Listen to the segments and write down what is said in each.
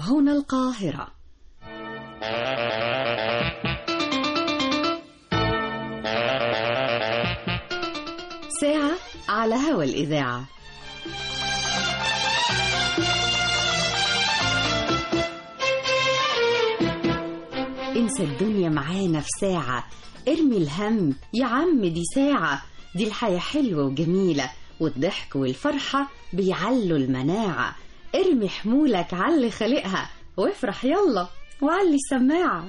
هنا القاهرة ساعة على هوا الإذاعة انسى الدنيا معانا في ساعة ارمي الهم يا عم دي ساعة دي الحياة حلوة وجميلة والضحك والفرحة بيعلوا المناعة ارمي حمولك علي خلقها وافرح يلا وعلي السماعة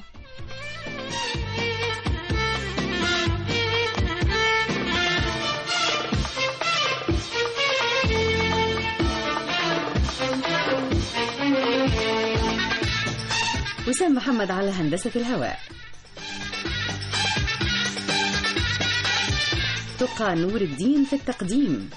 وسام محمد على هندسة الهواء تقى نور الدين في التقديم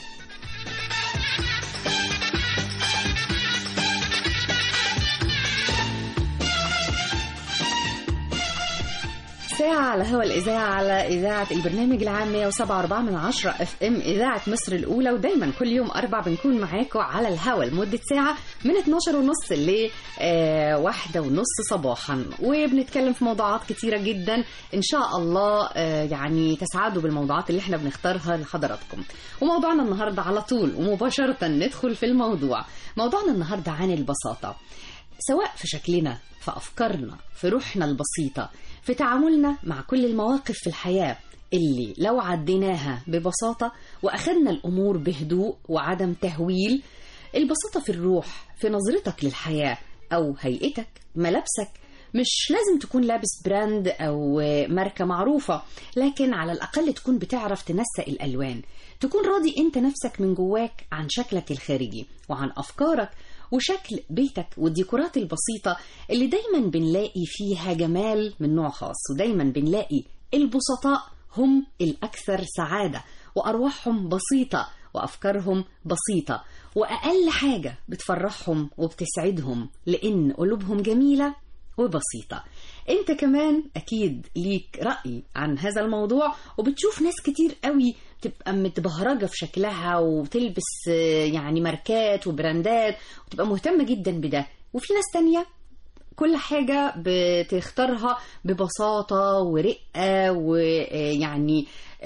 ساعة على هوا الإذاعة على إذاعة البرنامج العام 107.4 من 10 اف ام إذاعة مصر الأولى ودايما كل يوم أربع بنكون معاكم على الهوا لمدة ساعة من 12 ونص ل آه واحدة ونص صباحا وبنتكلم في موضوعات كتيرة جدا إن شاء الله آه يعني تسعدوا بالموضوعات اللي احنا بنختارها لحضراتكم وموضوعنا النهاردة على طول ومباشرة ندخل في الموضوع موضوعنا النهاردة عن البساطة سواء في شكلنا في أفكارنا في روحنا البسيطة في تعاملنا مع كل المواقف في الحياة اللي لو عديناها ببساطة وأخذنا الأمور بهدوء وعدم تهويل البساطة في الروح في نظرتك للحياة أو هيئتك ملابسك مش لازم تكون لابس براند أو ماركة معروفة لكن على الأقل تكون بتعرف تنسق الألوان تكون راضي أنت نفسك من جواك عن شكلك الخارجي وعن أفكارك وشكل بيتك والديكورات البسيطة اللي دايما بنلاقي فيها جمال من نوع خاص ودايما بنلاقي البسطاء هم الأكثر سعادة وأرواحهم بسيطة وأفكارهم بسيطة وأقل حاجة بتفرحهم وبتسعدهم لأن قلوبهم جميلة وبسيطة انت كمان اكيد ليك رأي عن هذا الموضوع وبتشوف ناس كتير قوي تبقى متبهرجة في شكلها وتلبس يعني ماركات وبراندات وتبقى مهتمة جدا بده وفي ناس تانية كل حاجة بتختارها ببساطة ورقة ويعني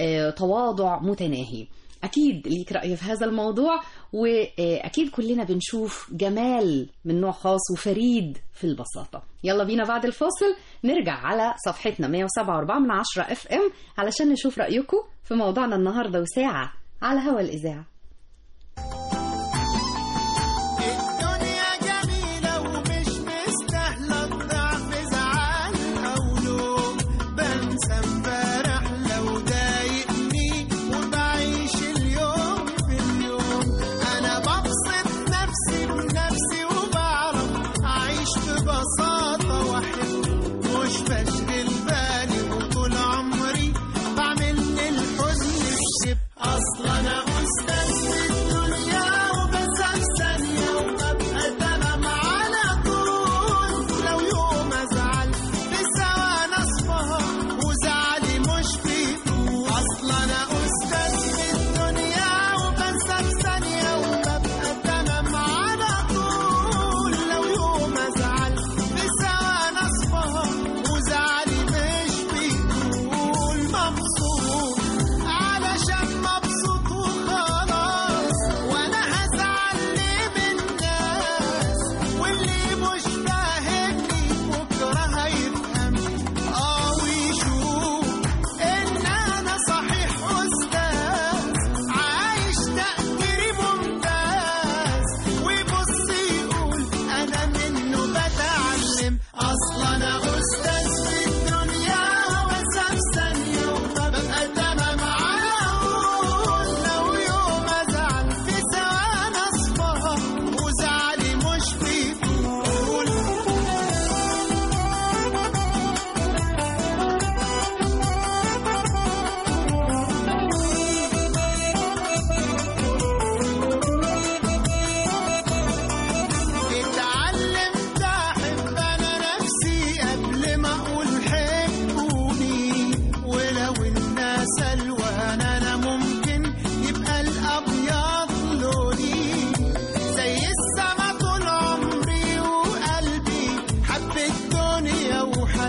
تواضع متناهي أكيد ليك رأي في هذا الموضوع وأكيد كلنا بنشوف جمال من نوع خاص وفريد في البساطة يلا بينا بعد الفاصل نرجع على صفحتنا 107.4 من 10 اف ام علشان نشوف رأيكم في موضوعنا النهاردة وساعة على هوا الإذاعة الدنيا جميلة ومش مستاهلة الضعف زعل أو لوم بنسى امبارح لو ضايقني وبعيش اليوم في اليوم أنا ببسط نفسي بنفسي وبعرف أعيش ببساطة وأحب مش بشغل بالي وطول عمري بعمل للحزن الشب أصلا أنا أستاذ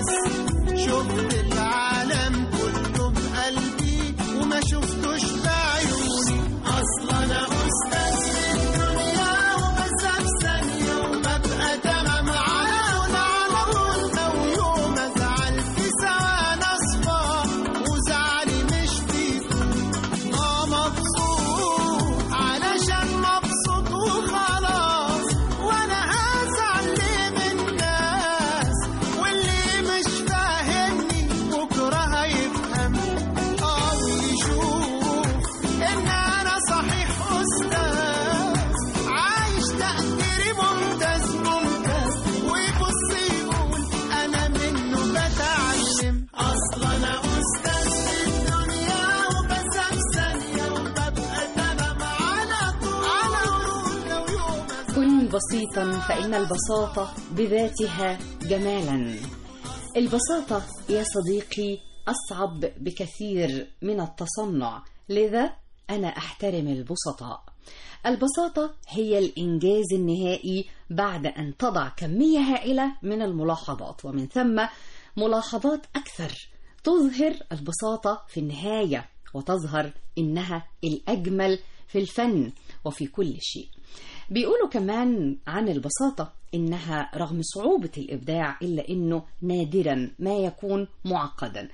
بس شفت العالم كله بقلبي وما شفتوش بعيوني اصلا انا استاذ في الدنيا وبس في ثانيه وببقى تمام عاون على طول لو يوم ازعل في ثواني اصفى وزعلي مش فيكم اه مبسوط علشان مبسوط وخلاص وانا هزعل ليه من الناس واللي مش فاهمني بكره هيفهم اه ويشوف ان انا صحيح استاذ عايش تقديري ممتاز ممتاز ويبص يقول انا منه بتعلم اصلا انا استاذ في الدنيا وبس في ثانيه وببقى تمام على طول على طول لو يوم كن بسيطا فإن البساطة بذاتها جمالا البساطة يا صديقي أصعب بكثير من التصنع لذا أنا أحترم البسطاء البساطة هي الإنجاز النهائي بعد أن تضع كمية هائلة من الملاحظات ومن ثم ملاحظات أكثر تظهر البساطة في النهاية وتظهر إنها الأجمل في الفن وفي كل شيء بيقولوا كمان عن البساطة إنها رغم صعوبة الإبداع إلا إنه نادرا ما يكون معقدا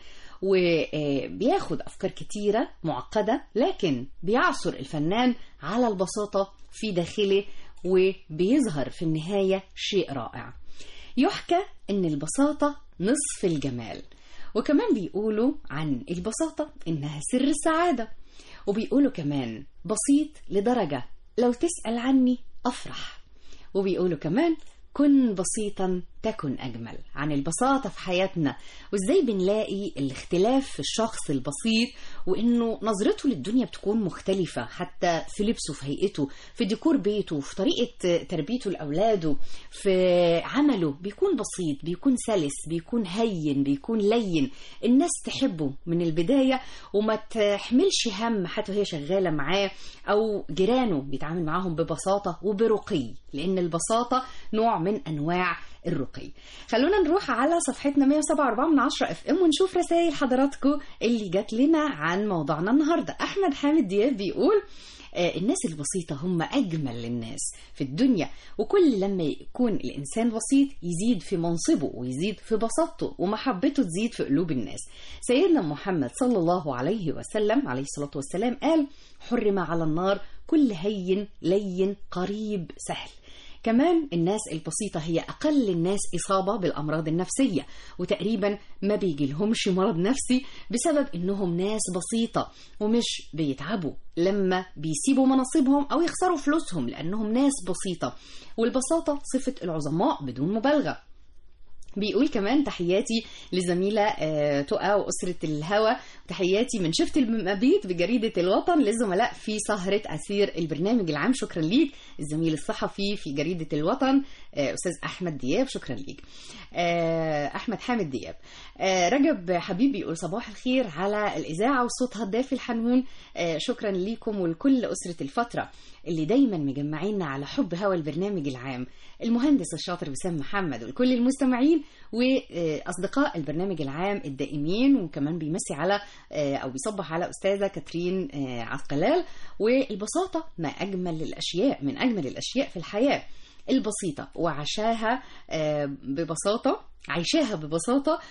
وبياخد أفكار كتيرة معقدة لكن بيعصر الفنان على البساطة في داخله وبيظهر في النهاية شيء رائع يحكى إن البساطة نصف الجمال وكمان بيقولوا عن البساطة إنها سر السعادة وبيقولوا كمان بسيط لدرجة لو تسأل عني أفرح وبيقولوا كمان كن بسيطا تكن أجمل عن البساطة في حياتنا وإزاي بنلاقي الاختلاف في الشخص البسيط وإنه نظرته للدنيا بتكون مختلفة حتى في لبسه في هيئته في ديكور بيته في طريقة تربيته لأولاده في عمله بيكون بسيط بيكون سلس بيكون هين بيكون لين الناس تحبه من البداية وما تحملش هم حتى وهي شغالة معاه أو جيرانه بيتعامل معاهم ببساطة وبرقي لأن البساطة نوع من أنواع الرقي خلونا نروح على صفحتنا 107.4 من 10 اف ام ونشوف رسائل حضراتكم اللي جات لنا عن موضوعنا النهارده احمد حامد دياب بيقول آه، الناس البسيطة هم أجمل الناس في الدنيا وكل لما يكون الإنسان بسيط يزيد في منصبه ويزيد في بساطته ومحبته تزيد في قلوب الناس سيدنا محمد صلى الله عليه وسلم عليه الصلاة والسلام قال حرم على النار كل هين لين قريب سهل كمان الناس البسيطة هي أقل الناس إصابة بالأمراض النفسية وتقريبا ما بيجي لهمش مرض نفسي بسبب إنهم ناس بسيطة ومش بيتعبوا لما بيسيبوا مناصبهم أو يخسروا فلوسهم لأنهم ناس بسيطة والبساطة صفة العظماء بدون مبالغة بيقول كمان تحياتي لزميلة آه، تقى وأسرة الهوى تحياتي من شفت المبيت بجريدة الوطن للزملاء في سهرة أسير البرنامج العام شكرا ليك الزميل الصحفي في جريدة الوطن آه، أستاذ أحمد دياب شكرا ليك آه، أحمد حامد دياب آه، رجب حبيب بيقول صباح الخير على الإذاعة وصوتها الدافي الحنون آه، شكرا ليكم ولكل أسرة الفترة اللي دايما مجمعينا على حب هوا البرنامج العام المهندس الشاطر وسام محمد ولكل المستمعين واصدقاء البرنامج العام الدائمين وكمان بيمسي على آه، او بيصبح على استاذه كاترين آه، عسقلال والبساطه ما اجمل الاشياء من اجمل الاشياء في الحياه البسيطة وعشاها آه، ببساطة عيشاها ببساطة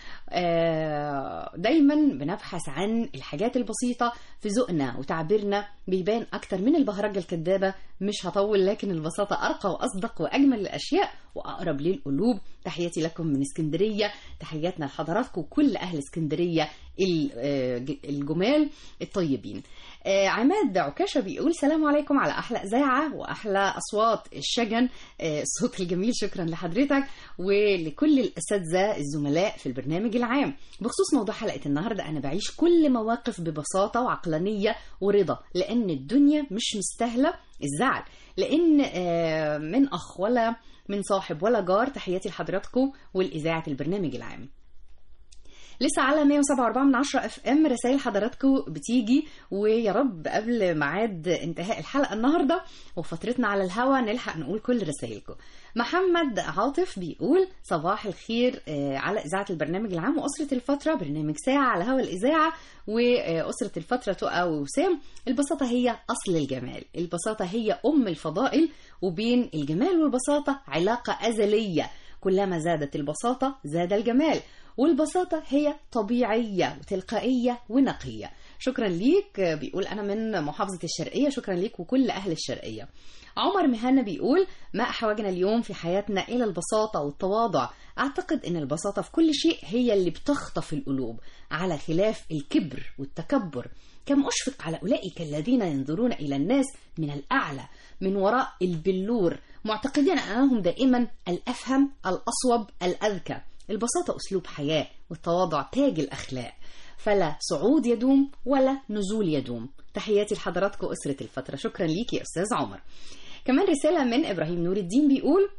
آه، دايما بنبحث عن الحاجات البسيطة في ذوقنا وتعبيرنا بيبان أكتر من البهرجة الكدابة مش هطول لكن البساطة أرقى وأصدق وأجمل الأشياء وأقرب للقلوب تحياتي لكم من اسكندرية تحياتنا لحضراتكم وكل أهل اسكندرية ال- آه، ج- الجمال الطيبين آه، عماد عكاشة بيقول سلام عليكم على أحلى إذاعة وأحلى أصوات الشجن آه، الصوت الجميل شكرا لحضرتك ولكل الأساتذة الزملاء في البرنامج العام بخصوص موضوع حلقة النهاردة أنا بعيش كل مواقف ببساطة وعقلانية ورضا لأن الدنيا مش مستاهلة الزعل لأن آه، من أخ ولا من صاحب ولا جار تحياتي لحضراتكم والإذاعة البرنامج العام لسه على 107.4 من 10 اف ام رسائل حضراتكم بتيجي ويا رب قبل ميعاد انتهاء الحلقه النهارده وفترتنا على الهوا نلحق نقول كل رسائلكم محمد عاطف بيقول صباح الخير آه، على اذاعه البرنامج العام واسره الفتره برنامج ساعه على هوا الاذاعه واسره الفتره تقى ووسام البساطه هي اصل الجمال البساطه هي ام الفضائل وبين الجمال والبساطه علاقه ازليه كلما زادت البساطه زاد الجمال والبساطة هي طبيعية وتلقائية ونقية شكرا ليك بيقول أنا من محافظة الشرقية شكرا ليك وكل أهل الشرقية عمر مهنا بيقول ما أحوجنا اليوم في حياتنا إلى البساطة والتواضع أعتقد أن البساطة في كل شيء هي اللي بتخطف القلوب على خلاف الكبر والتكبر كم أشفق على أولئك الذين ينظرون إلى الناس من الأعلى من وراء البلور معتقدين أنهم دائما الأفهم الأصوب الأذكى البساطة أسلوب حياة والتواضع تاج الأخلاق فلا صعود يدوم ولا نزول يدوم تحياتي لحضراتكم أسرة الفترة شكرا ليك يا أستاذ عمر كمان رسالة من إبراهيم نور الدين بيقول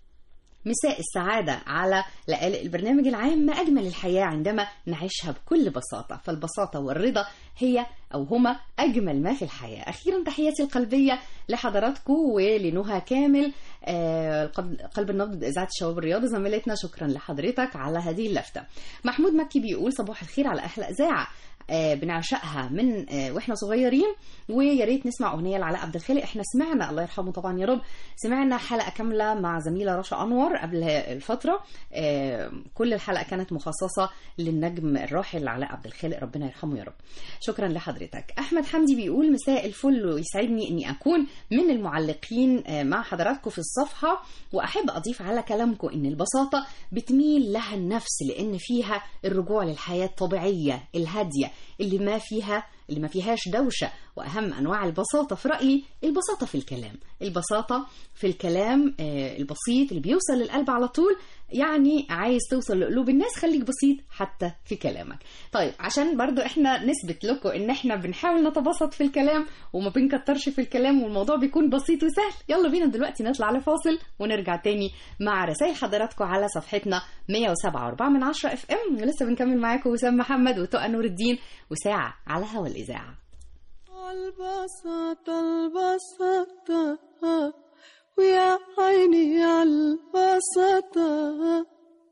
مساء السعادة على لقالق البرنامج العام ما أجمل الحياة عندما نعيشها بكل بساطة فالبساطة والرضا هي أو هما أجمل ما في الحياة أخيرا تحياتي القلبية لحضراتكم ولنهى كامل آه، قلب قلب النبض إذاعة الشباب الرياضي زميلتنا شكرا لحضرتك على هذه اللفتة محمود مكي بيقول صباح الخير على أحلى إذاعة آه، بنعشقها من آه، واحنا صغيرين ويا ريت نسمع اغنيه لعلاء عبد الخالق احنا سمعنا الله يرحمه طبعا يا رب سمعنا حلقه كامله مع زميله رشا انور قبل الفتره آه، كل الحلقه كانت مخصصه للنجم الراحل علاء عبد الخالق ربنا يرحمه يا رب شكرا لحضرتك احمد حمدي بيقول مساء الفل ويسعدني اني اكون من المعلقين آه، مع حضراتكم في الصفحه واحب اضيف على كلامكم ان البساطه بتميل لها النفس لان فيها الرجوع للحياه الطبيعيه الهاديه اللي ما فيها اللي ما فيهاش دوشة وأهم أنواع البساطة في رأيي البساطة في الكلام البساطة في الكلام آه، البسيط اللي بيوصل للقلب على طول يعني عايز توصل لقلوب الناس خليك بسيط حتى في كلامك طيب عشان برضو احنا نثبت لكم ان احنا بنحاول نتبسط في الكلام وما بنكترش في الكلام والموضوع بيكون بسيط وسهل يلا بينا دلوقتي نطلع لفاصل ونرجع تاني مع رسائل حضراتكم على صفحتنا 107.4 من 10 اف ام ولسه بنكمل معاكم وسام محمد وتقى نور الدين وساعة على هوا الإذاعة البساطة البساطة ويا عيني عالبساطة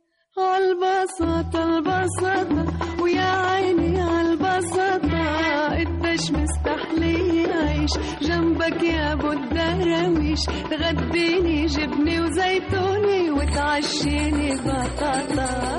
عالبساطة البساطة ويا عيني عالبساطة قديش مستحلي عيش جنبك يا ابو الدراويش تغديني جبني وزيتوني وتعشيني بطاطا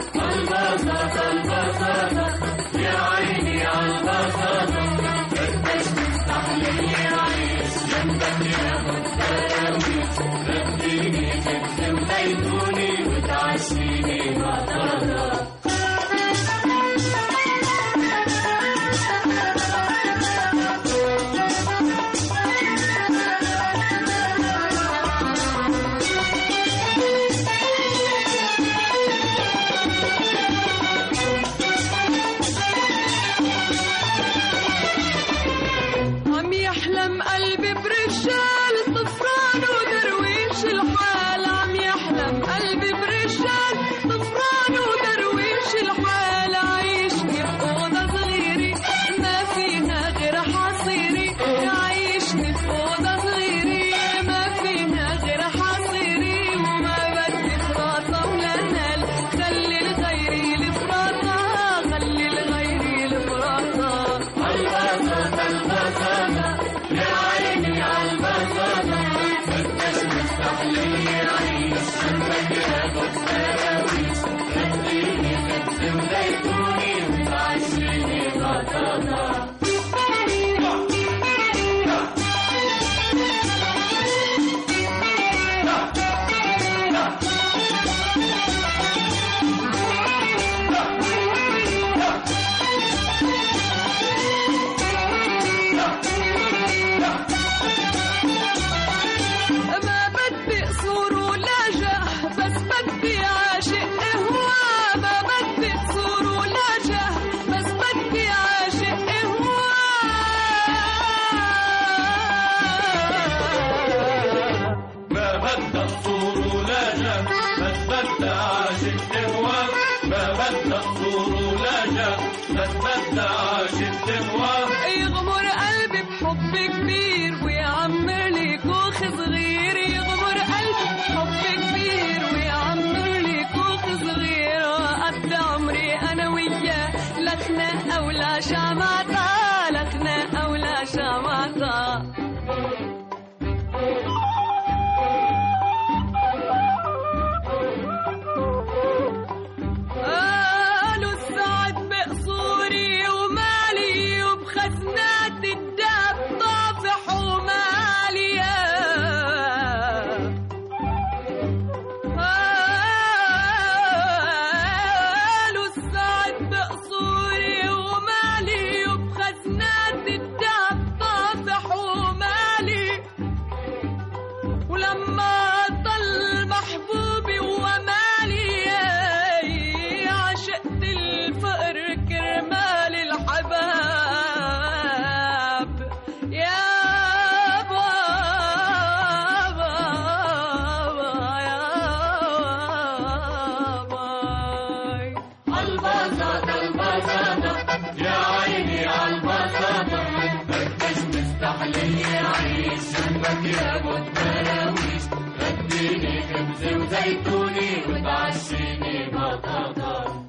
وتعشيني بطاطا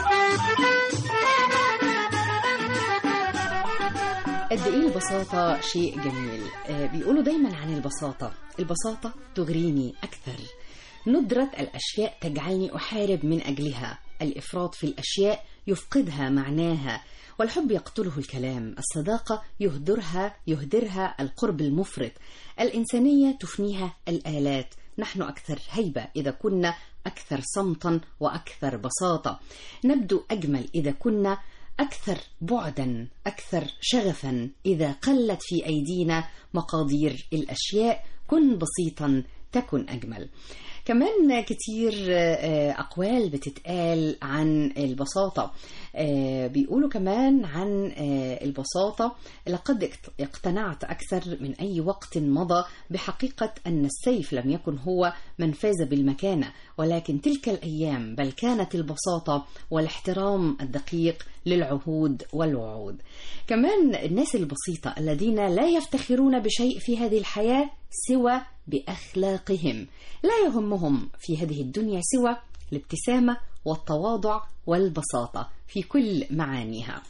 قد ايه البساطة شيء جميل آه، بيقولوا دايما عن البساطة البساطة تغريني أكثر ندرة الأشياء تجعلني أحارب من أجلها الإفراط في الأشياء يفقدها معناها والحب يقتله الكلام الصداقة يهدرها يهدرها القرب المفرط الإنسانية تفنيها الآلات نحن أكثر هيبة إذا كنا أكثر صمتا وأكثر بساطة نبدو أجمل إذا كنا أكثر بعدا أكثر شغفا إذا قلت في أيدينا مقادير الأشياء كن بسيطا تكن أجمل كمان كتير آه، أقوال بتتقال عن البساطة آه، بيقولوا كمان عن آه، البساطة لقد اقت- اقتنعت أكثر من أي وقت مضى بحقيقة أن السيف لم يكن هو من فاز بالمكانة ولكن تلك الأيام بل كانت البساطة والاحترام الدقيق للعهود والوعود كمان الناس البسيطة الذين لا يفتخرون بشيء في هذه الحياة سوى بأخلاقهم لا يهمهم في هذه الدنيا سوى الابتسامة والتواضع والبساطة في كل معانيها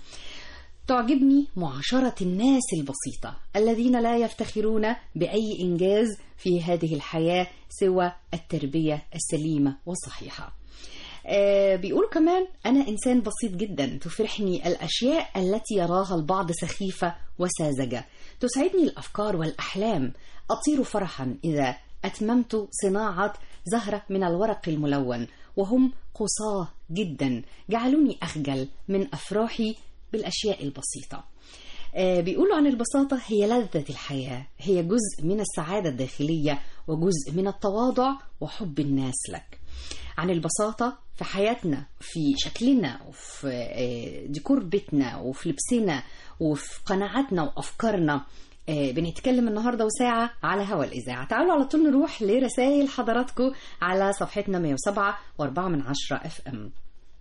تعجبني معاشرة الناس البسيطة الذين لا يفتخرون بأي إنجاز في هذه الحياة سوى التربية السليمة والصحيحة آه، بيقولوا كمان أنا إنسان بسيط جدا تفرحني الأشياء التي يراها البعض سخيفة وساذجة تسعدني الأفكار والأحلام أطير فرحا إذا أتممت صناعة زهرة من الورق الملون وهم قصاه جدا جعلوني أخجل من أفراحي بالأشياء البسيطة آه، بيقولوا عن البساطة هي لذة الحياة هي جزء من السعادة الداخلية وجزء من التواضع وحب الناس لك عن البساطة في حياتنا في شكلنا وفي آه، ديكور بيتنا وفي لبسنا وفي قناعاتنا وأفكارنا آه، بنتكلم النهاردة وساعة على هوا الإذاعة تعالوا على طول نروح لرسائل حضراتكم على صفحتنا 107 و4 من 10 اف ام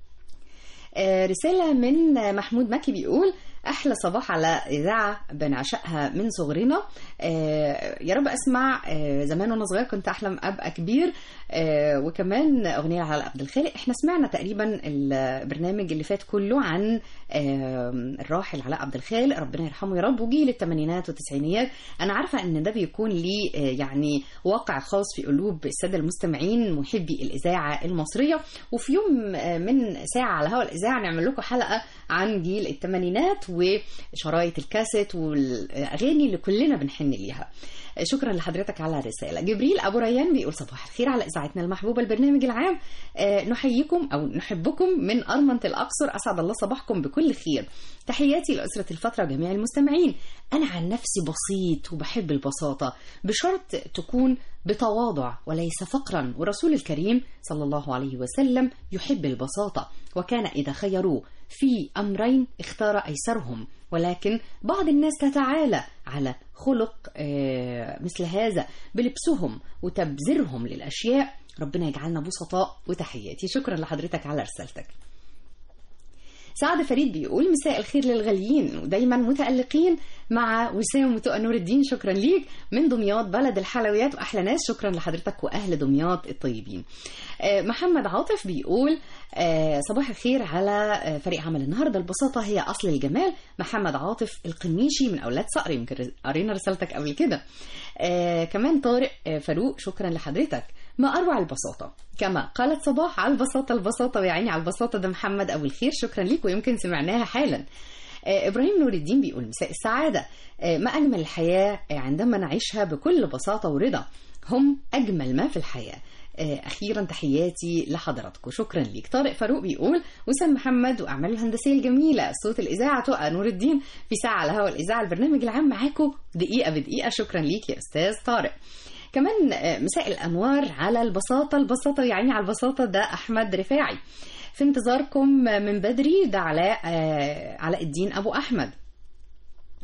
آه، رسالة من محمود مكي بيقول أحلى صباح على إذاعة بنعشقها من صغرنا آه، يا رب أسمع آه، زمان وأنا صغير كنت أحلم أبقى كبير آه، وكمان أغنية على عبد الخالق إحنا سمعنا تقريبا البرنامج اللي فات كله عن آه، الراحل علاء عبد الخالق ربنا يرحمه يا رب وجيل الثمانينات والتسعينيات أنا عارفة إن ده بيكون ليه آه، يعني واقع خاص في قلوب السادة المستمعين محبي الإذاعة المصرية وفي يوم آه، من ساعة على هوا الإذاعة نعمل لكم حلقة عن جيل الثمانينات وشرايط الكاسيت والأغاني اللي كلنا بنحن ليها شكرا لحضرتك على الرسالة جبريل أبو ريان بيقول صباح الخير على إذاعتنا المحبوبة البرنامج العام آه، نحييكم أو نحبكم من أرمنة الأقصر أسعد الله صباحكم بكل خير تحياتي لأسرة الفترة وجميع المستمعين أنا عن نفسي بسيط وبحب البساطة بشرط تكون بتواضع وليس فقرا ورسول الكريم صلى الله عليه وسلم يحب البساطة وكان إذا خيروه في أمرين اختار أيسرهم ولكن بعض الناس تتعالى على خلق آه، مثل هذا بلبسهم وتبذيرهم للأشياء ربنا يجعلنا بسطاء وتحياتي شكرا لحضرتك على رسالتك سعد فريد بيقول مساء الخير للغاليين ودايما متألقين مع وسام وتقى نور الدين شكرا ليك من دمياط بلد الحلويات واحلى ناس شكرا لحضرتك واهل دمياط الطيبين آه، محمد عاطف بيقول آه، صباح الخير على آه، فريق عمل النهارده البساطه هي اصل الجمال محمد عاطف القنيشي من اولاد صقر يمكن قرينا رسالتك قبل كده آه، كمان طارق آه، فاروق شكرا لحضرتك ما أروع البساطة كما قالت صباح على البساطة البساطة ويا عيني على البساطة ده محمد أبو الخير شكرا ليك ويمكن سمعناها حالا آه، إبراهيم نور الدين بيقول مساء السعادة آه، ما أجمل الحياة آه، عندما نعيشها بكل بساطة ورضا هم أجمل ما في الحياة آه، أخيرا تحياتي لحضراتكم شكرا ليك طارق فاروق بيقول وسام محمد وأعمال الهندسية الجميلة صوت الإذاعة تقى نور الدين في ساعة على هوا الإذاعة البرنامج العام معاكم دقيقة بدقيقة شكرا ليك يا أستاذ طارق كمان آه، مساء الأنوار على البساطة البساطة يعني على البساطة ده أحمد رفاعي في انتظاركم من بدري ده علاء آه، علاء الدين أبو أحمد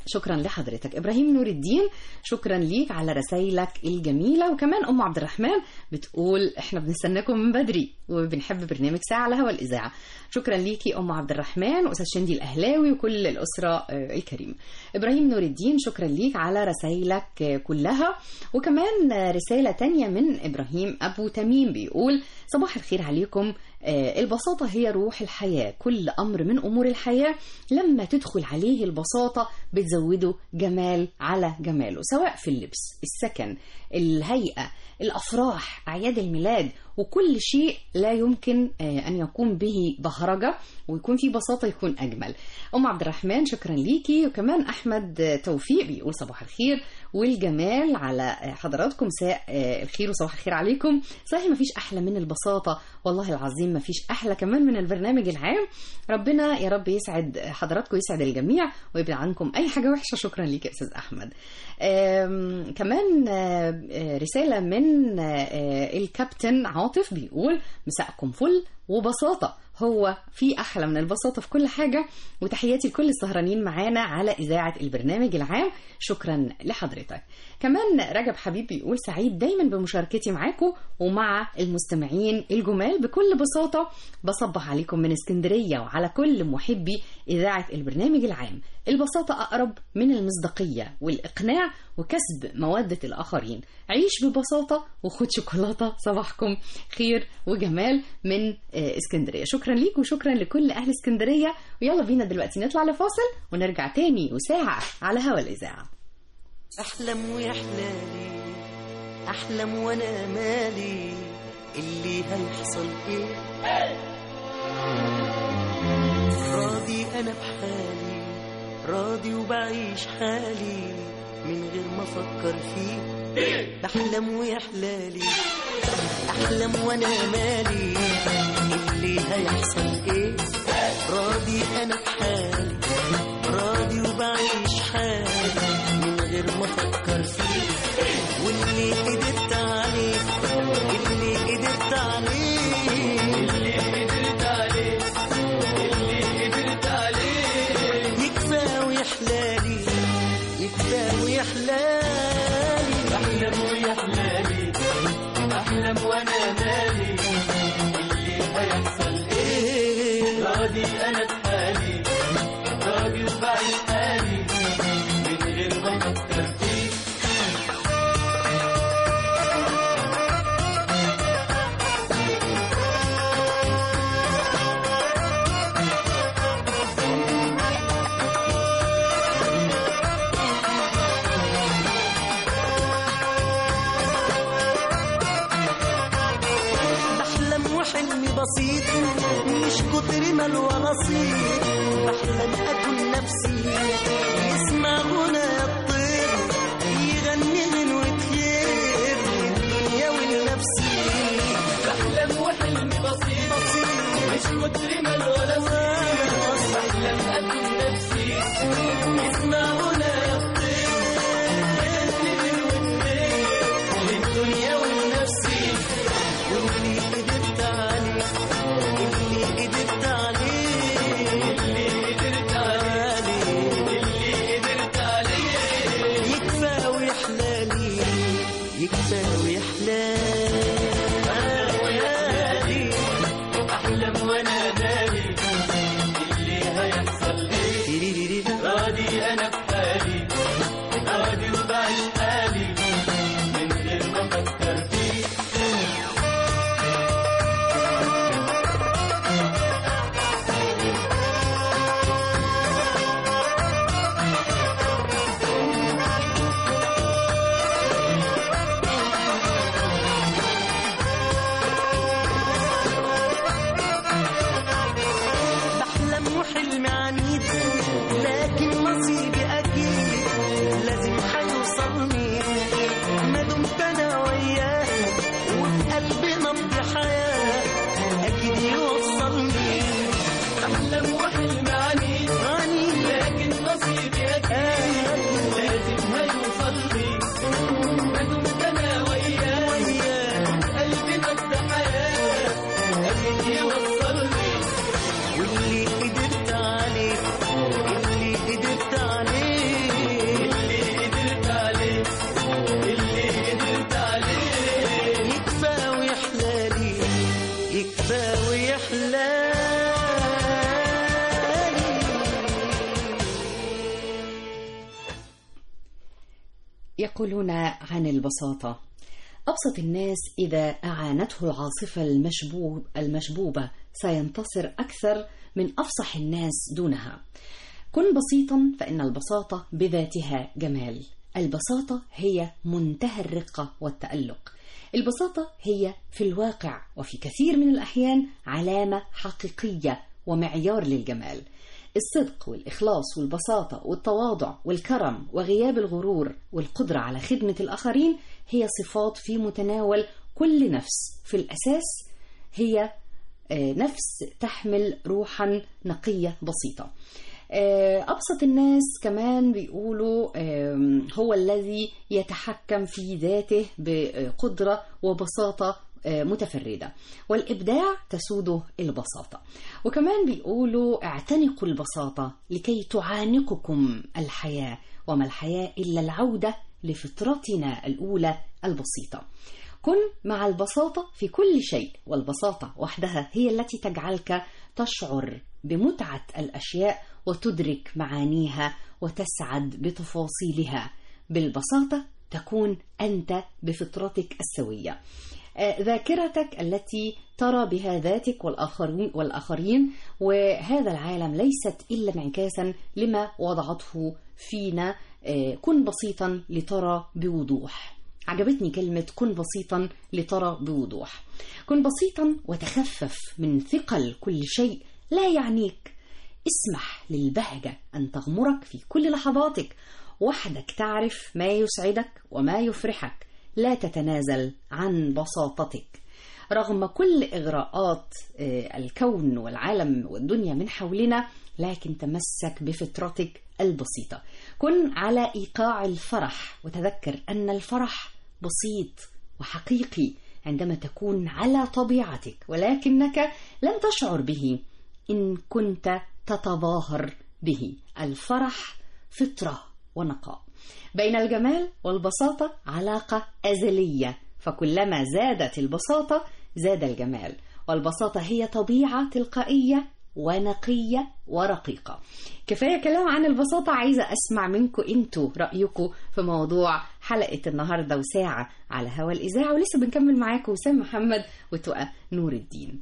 شكرا لحضرتك ابراهيم نور الدين شكرا ليك على رسايلك الجميله وكمان ام عبد الرحمن بتقول احنا بنستناكم من بدري وبنحب برنامج ساعه على هوا الاذاعه شكرا ليكي ام عبد الرحمن استاذ شندي الاهلاوي وكل الاسره آه، الكريمه ابراهيم نور الدين شكرا ليك على رسايلك آه، كلها وكمان آه، رساله تانية من ابراهيم ابو تميم بيقول صباح الخير عليكم آه، البساطة هي روح الحياة كل أمر من أمور الحياة لما تدخل عليه البساطة بتزوده جمال على جماله سواء في اللبس السكن الهيئة الأفراح أعياد الميلاد وكل شيء لا يمكن آه، أن يكون به بهرجة ويكون في بساطة يكون أجمل أم عبد الرحمن شكرا ليكي وكمان أحمد آه، توفيق بيقول صباح الخير والجمال على آه، حضراتكم مساء آه، الخير وصباح الخير عليكم صحيح مفيش أحلى من البساطة والله العظيم مفيش أحلى كمان من البرنامج العام ربنا يا رب يسعد حضراتكم ويسعد الجميع ويبعد عنكم أي حاجة وحشة شكرا ليك يا أستاذ أحمد آم، كمان آه، آه، رسالة من آه، الكابتن عاطف بيقول مساءكم فل وبساطة هو في أحلى من البساطة في كل حاجة وتحياتي لكل السهرانين معانا على إذاعة البرنامج العام شكرا لحضرتك كمان رجب حبيب بيقول سعيد دايما بمشاركتي معاكم ومع المستمعين الجمال بكل بساطة بصبح عليكم من اسكندرية وعلى كل محبي إذاعة البرنامج العام البساطة أقرب من المصداقية والإقناع وكسب مودة الآخرين عيش ببساطة وخد شوكولاتة صباحكم خير وجمال من آه، اسكندرية شكرا ليك وشكرا لكل أهل اسكندرية ويلا بينا دلوقتي نطلع لفاصل ونرجع تاني وساعة على هوا الإذاعة احلم ويحلالي احلم وانا مالي اللي هيحصل ايه راضي انا بحالي راضي وبعيش حالي من غير ما افكر فيه بحلم ويحلالي احلم وانا مالي اللي هيحصل ايه راضي انا بحالي راضي وبعيش حالي من غير ما افكر فيه واللي قدرت عليه اللي قدرت عليه اللي قدرت عليه اللي قدرت عليه يكفى ويحلالي يكفى ويحلالي احلم ويحلالي احلم وانا مالي اللي هيحصل ايه راضي انا بحالي راضي وبعيش حالي من غير ما افكر فيه بحلم وحلمي بسيط مش كتر مال ولا صيت بحلم اكون نفسي يسمع غنى الطير يغني غنوة خير للدنيا ولنفسي بحلم وحلمي بسيط بسيط مش كتر مال ولا صيت بحلم اكون نفسي يسمع غنى الطير يغني غنوة خير للدنيا ولنفسي واللي قدرت عليه اللي قدرت عليه اللي قدرت عليه اللي قدرت عليه يكفى ويحلالي يكفى ويحلالي احلم وانا بالي اللي هيحصل ايه راضي انا بحالي راضي وبعيش حالي من غير ما افكر فيه بحلم وحلمي عنيد لكن نصيبي اكيد لازم هيوصلني ما دمت انا وياه وفي قلبي نبض حياه اكيد يوصلني بحلم وحلمي عنيد عنيد لكن نصيبي اكيد لازم هيوصلني ما دمت انا وياه وياه قلبي نبض حياه اكيد يوصلني واللي قدرت عليه اللي قدرت عليه يحلالي يقولون عن البساطة أبسط الناس إذا أعانته العاصفة المشبوب المشبوبة سينتصر أكثر من أفصح الناس دونها كن بسيطا فإن البساطة بذاتها جمال البساطة هي منتهى الرقة والتألق البساطة هي في الواقع وفي كثير من الأحيان علامة حقيقية ومعيار للجمال الصدق والإخلاص والبساطة والتواضع والكرم وغياب الغرور والقدرة على خدمة الآخرين هي صفات في متناول كل نفس في الأساس هي آه، نفس تحمل روحا نقية بسيطة آه، أبسط الناس كمان بيقولوا آم، هو الذي يتحكم في ذاته بقدرة وبساطة آه، متفردة والإبداع تسوده البساطة وكمان بيقولوا اعتنقوا البساطة لكي تعانقكم الحياة وما الحياة إلا العودة لفطرتنا الأولى البسيطة كن مع البساطة في كل شيء والبساطة وحدها هي التي تجعلك تشعر بمتعة الأشياء وتدرك معانيها وتسعد بتفاصيلها بالبساطة تكون أنت بفطرتك السوية آه، ذاكرتك التي ترى بها ذاتك والآخرين, والآخرين وهذا العالم ليست إلا انعكاسا لما وضعته فينا آه، كن بسيطا لترى بوضوح عجبتني كلمة كن بسيطا لترى بوضوح كن بسيطا وتخفف من ثقل كل شيء لا يعنيك اسمح للبهجة أن تغمرك في كل لحظاتك وحدك تعرف ما يسعدك وما يفرحك لا تتنازل عن بساطتك رغم كل إغراءات آه، الكون والعالم والدنيا من حولنا لكن تمسك بفطرتك البسيطة كن على إيقاع الفرح وتذكر أن الفرح بسيط وحقيقي عندما تكون على طبيعتك ولكنك لن تشعر به إن كنت تتظاهر به الفرح فطرة ونقاء بين الجمال والبساطة علاقة أزلية فكلما زادت البساطة زاد الجمال والبساطة هي طبيعة تلقائية ونقية ورقيقة كفاية كلام عن البساطة عايزة أسمع منكم أنتوا رأيكم في موضوع حلقة النهاردة وساعة على هوا الإذاعة ولسه بنكمل معاكم وسام محمد وتقى نور الدين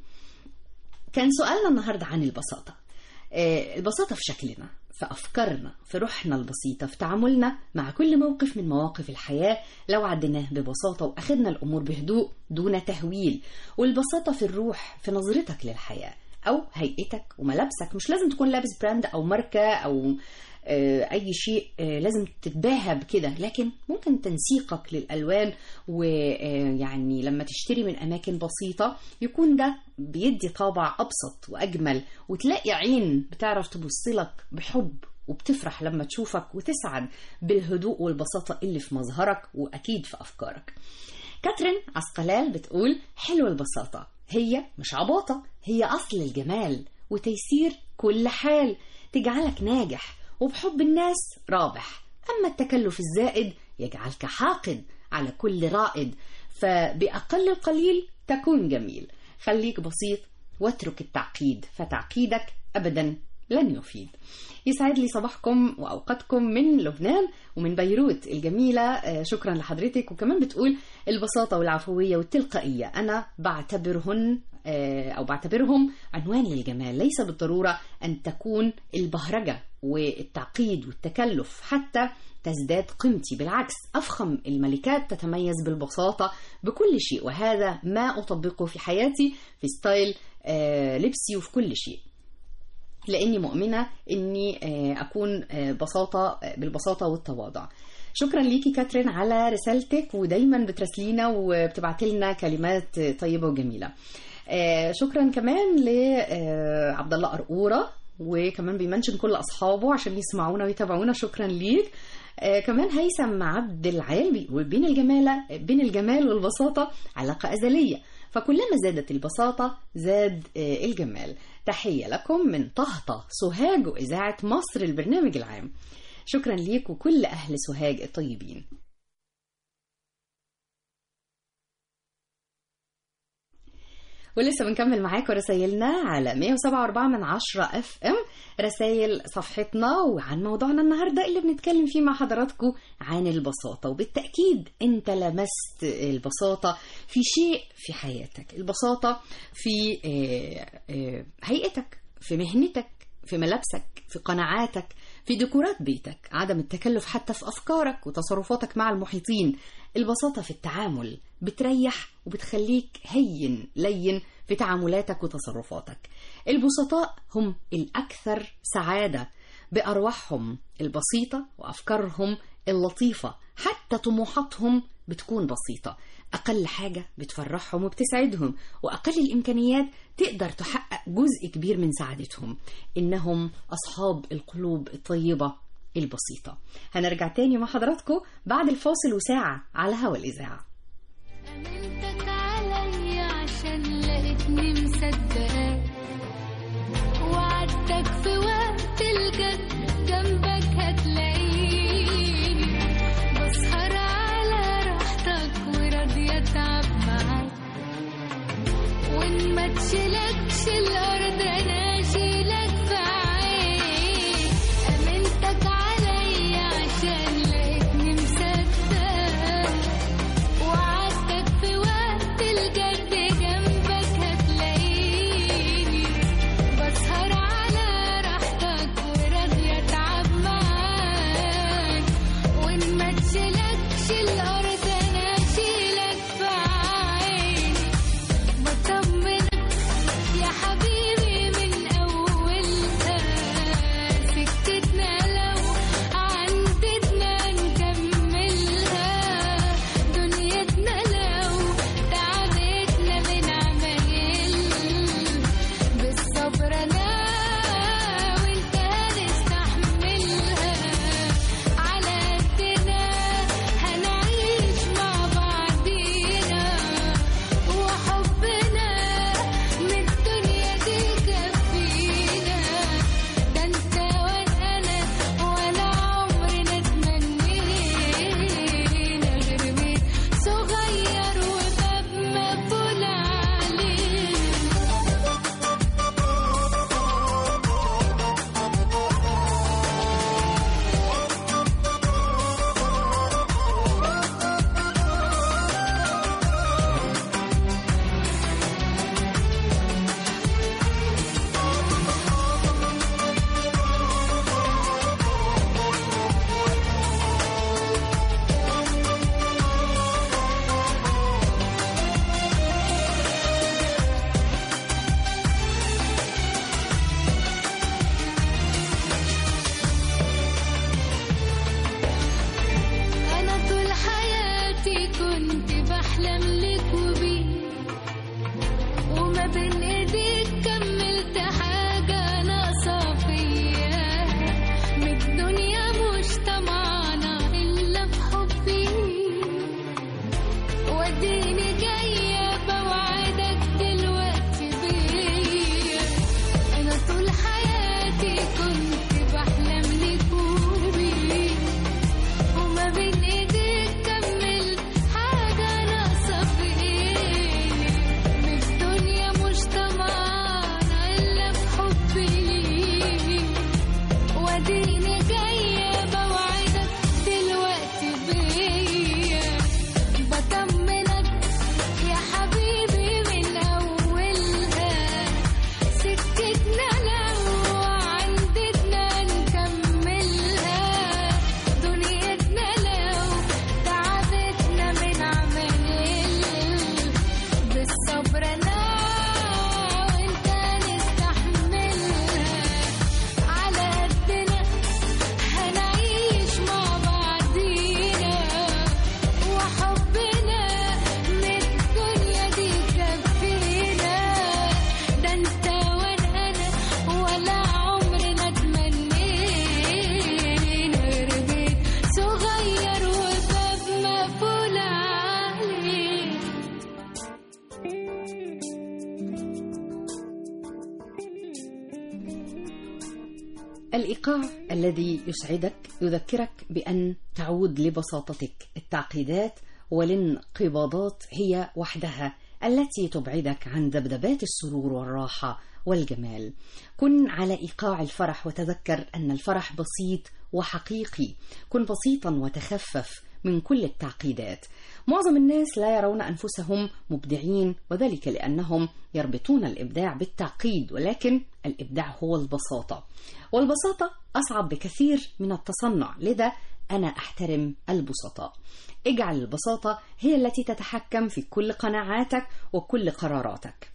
كان سؤالنا النهاردة عن البساطة آه، البساطة في شكلنا في أفكارنا في روحنا البسيطة في تعاملنا مع كل موقف من مواقف الحياة لو عديناه ببساطة وأخذنا الأمور بهدوء دون تهويل والبساطة في الروح في نظرتك للحياة أو هيئتك وملابسك مش لازم تكون لابس براند أو ماركة أو آه، أي شيء آه، لازم تتباهى بكده لكن ممكن تنسيقك للألوان ويعني لما تشتري من أماكن بسيطة يكون ده بيدي طابع أبسط وأجمل وتلاقي عين بتعرف تبصلك بحب وبتفرح لما تشوفك وتسعد بالهدوء والبساطة اللي في مظهرك وأكيد في أفكارك كاترين عسقلال بتقول حلوة البساطة هي مش عباطة هي أصل الجمال وتيسير كل حال تجعلك ناجح وبحب الناس رابح أما التكلف الزائد يجعلك حاقد على كل رائد فبأقل القليل تكون جميل خليك بسيط واترك التعقيد فتعقيدك أبدا لن يفيد يسعد لي صباحكم وأوقاتكم من لبنان ومن بيروت الجميلة آه، شكرا لحضرتك وكمان بتقول البساطة والعفوية والتلقائية أنا بعتبرهن آه، أو بعتبرهم عنوان للجمال ليس بالضرورة أن تكون البهرجة والتعقيد والتكلف حتى تزداد قيمتي بالعكس أفخم الملكات تتميز بالبساطة بكل شيء وهذا ما أطبقه في حياتي في ستايل آه، لبسي وفي كل شيء لاني مؤمنه اني آه، اكون آه، بساطه بالبساطه والتواضع شكرا ليكي كاترين على رسالتك ودايما بتراسلينا وبتبعتي لنا كلمات طيبه وجميله آه، شكرا كمان لعبد الله قرقوره وكمان بيمنشن كل اصحابه عشان يسمعونا ويتابعونا شكرا ليك آه كمان هيثم عبد العال بيقول بين الجمال بين الجمال والبساطه علاقه ازليه فكلما زادت البساطه زاد آه الجمال تحيه لكم من طهطه سوهاج واذاعه مصر البرنامج العام شكرا ليك وكل اهل سوهاج الطيبين ولسه بنكمل معاكم رسايلنا على 107.4 من 10 اف ام رسايل صفحتنا وعن موضوعنا النهارده اللي بنتكلم فيه مع حضراتكم عن البساطة وبالتأكيد انت لمست البساطة في شيء في حياتك البساطة في آه، آه، هيئتك في مهنتك في ملابسك في قناعاتك في ديكورات بيتك عدم التكلف حتى في أفكارك وتصرفاتك مع المحيطين البساطة في التعامل بتريح وبتخليك هين لين في تعاملاتك وتصرفاتك البسطاء هم الأكثر سعادة بأرواحهم البسيطة وأفكارهم اللطيفة حتى طموحاتهم بتكون بسيطة أقل حاجة بتفرحهم وبتسعدهم وأقل الإمكانيات تقدر تحقق جزء كبير من سعادتهم إنهم أصحاب القلوب الطيبة البسيطة هنرجع تاني مع حضراتكم بعد الفاصل وساعة على هوا الإذاعة أمنتك عليا عشان لقيتني مصدقاك وعدتك في وقت الجد جنبك هتلاقيني بسهر على راحتك وراضية أتعب معاك وإن ما تشيلكش الأرض أنا أشيلك في عيني أمنتك عليا عشان لقيتني مصدقاك وعدتك في وقت الجد جنبك هتلاقيني بسهر على راحتك وراضية أتعب معاك وإن ما تشيلكش الأرض أنا أشيلك في عيني بطمنك يا حبيبي من أولها سكتنا لو عندنا نكملها دنيتنا لو تعبتنا بنعمل بالصبر أنا وأنت هنستحملها على قدنا هنعيش مع بعضينا وحبنا من الدنيا دي كفينا ده انت وانا ولا عمرنا تمنينا غير بيت صغير وباب مقفول عليه أنا طول حياتي كنت بحلم لك وبيك وما بين إيديك كملت حاجة ناقصة فيا من الدنيا مش طمعانة إلا في حبي وديني جاية بوعدك دلوقتي بيا أنا طول حياتي كنت بحلم لك وبيك وما بين ايديك كمل حاجة ناقصة في ايدي من الدنيا مش طمعانة إلا في حبي ليك واديني جاية بوعدك دلوقتي بيا بطمنك يا حبيبي من أولها سكتنا لو عندنا نكملها دنيتنا لو تعبتنا من عمل بالصبر أنا وأنت نستحملها على قدنا هنعيش مع بعضينا وحبنا من الدنيا دي كفينا ده انت وانا انا ولا عمرنا تمنينا غير بيت صغير وباب مقفول عليه الإيقاع الذي يسعدك يذكرك بأن تعود لبساطتك التعقيدات والانقباضات هي وحدها التي تبعدك عن ذبذبات السرور والراحة والجمال كن على إيقاع الفرح وتذكر أن الفرح بسيط وحقيقي كن بسيطا وتخفف من كل التعقيدات معظم الناس لا يرون أنفسهم مبدعين وذلك لأنهم يربطون الإبداع بالتعقيد ولكن الإبداع هو البساطة والبساطة أصعب بكثير من التصنع لذا أنا أحترم البسطاء اجعل البساطة هي التي تتحكم في كل قناعاتك وكل قراراتك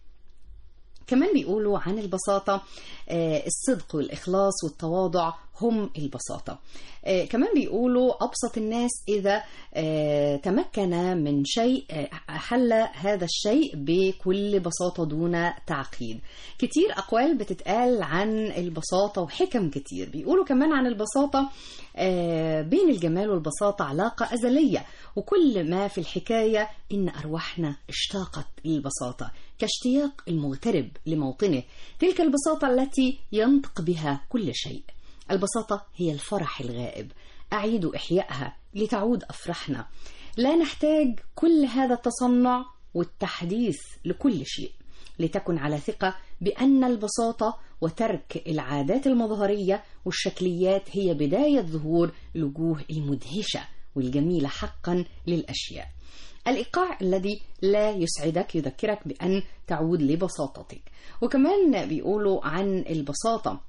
كمان بيقولوا عن البساطة آه، الصدق والإخلاص والتواضع هم البساطة آه، كمان بيقولوا أبسط الناس إذا آه، تمكن من شيء آه، حل هذا الشيء بكل بساطة دون تعقيد كتير أقوال بتتقال عن البساطة وحكم كتير بيقولوا كمان عن البساطة آه، بين الجمال والبساطة علاقة أزلية وكل ما في الحكاية إن أرواحنا اشتاقت للبساطة كاشتياق المغترب لموطنه تلك البساطة التي ينطق بها كل شيء البساطة هي الفرح الغائب أعيد إحيائها لتعود أفراحنا لا نحتاج كل هذا التصنع والتحديث لكل شيء لتكن على ثقة بأن البساطة وترك العادات المظهرية والشكليات هي بداية ظهور الوجوه المدهشة والجميلة حقا للأشياء الإيقاع الذي لا يسعدك يذكرك بأن تعود لبساطتك وكمان بيقولوا عن البساطة